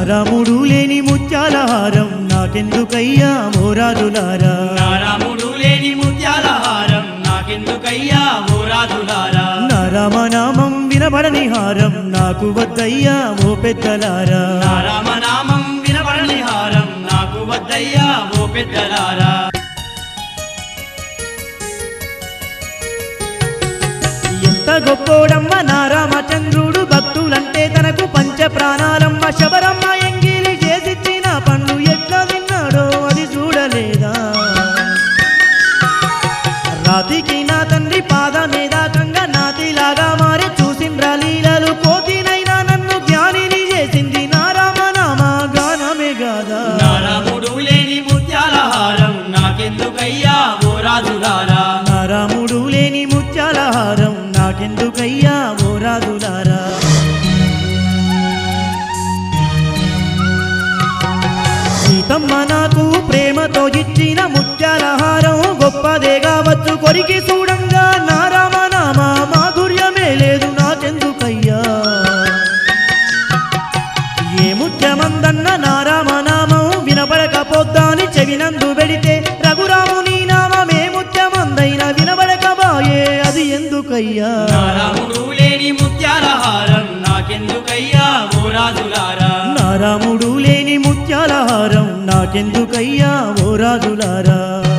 నారాముడు లేని ముత్యాల హారం నాకెందుకయ్యా ఓ రాజులారా నా రాముడు లేని ముత్యాల హారం నాకెందుకయ్యా ఓ రాజులారా నా రామనామం వినబడని హారం నాకు వద్దయ్యా ఓ పెద్దలారా నా రామనామం వినబడని హారం నాకు వద్దయ్యా ఓ పెద్దలారా ఎంత గొప్పోడమ్మ నా రామచంద్రుడు భక్తులంటే తనకు పంచ ప్రాణాలమ్మ శబరమ్మ ఎంగిలి చేసిచ్చిన పండు ఎట్లా విన్నాడో అది చూడలేదా రాతికి నా తండ్రి పాదమే దాకంగా నాతిలాగా మారి చూసిండ్రా లీలలు కోతినైనా నన్ను జ్ఞానిని చేసింది నా రామనామ గానమే గాదా నా రాముడు లేని ముత్యాల హారం నాకెందుకయ్యా ఓ రాజులారా నా రాముడు లేని ముత్యాల హారం నాకెందుకయ్యా ఓ రాజులారా సీతమ్మ నాకు ప్రేమతో ఇచ్చిన ముత్యాల హారం గొప్పదే కావచ్చు కొరికి చూడంగా నా రామనామ మాధుర్యమే లేదు నాకెందుకయ్యా ఏ ముత్యమందన్న నా రామనామం వినబడకపోద్దాని చెవినందు పెడితే రఘురాముని నామమే ముత్యమందైన వినబడకబాయే అది ఎందుకయ్యా నా రాముడు లేని ముత్యాల హారం నాకెందుకయ్యా ఓ రాజులారా నా రాముడు లేని ముత్యాల హారం నాకెందుకయ్యా ఓ రాజులారా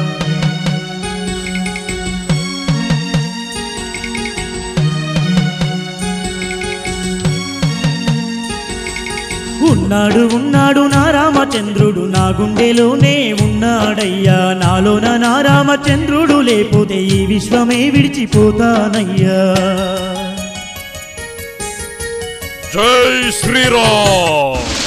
ఉన్నాడు ఉన్నాడు నా రామచంద్రుడు నా గుండెలోనే ఉన్నాడయ్యా నాలోన నా రామచంద్రుడు లేకపోతే ఈ విశ్వమే విడిచిపోతానయ్యా జై శ్రీరామ్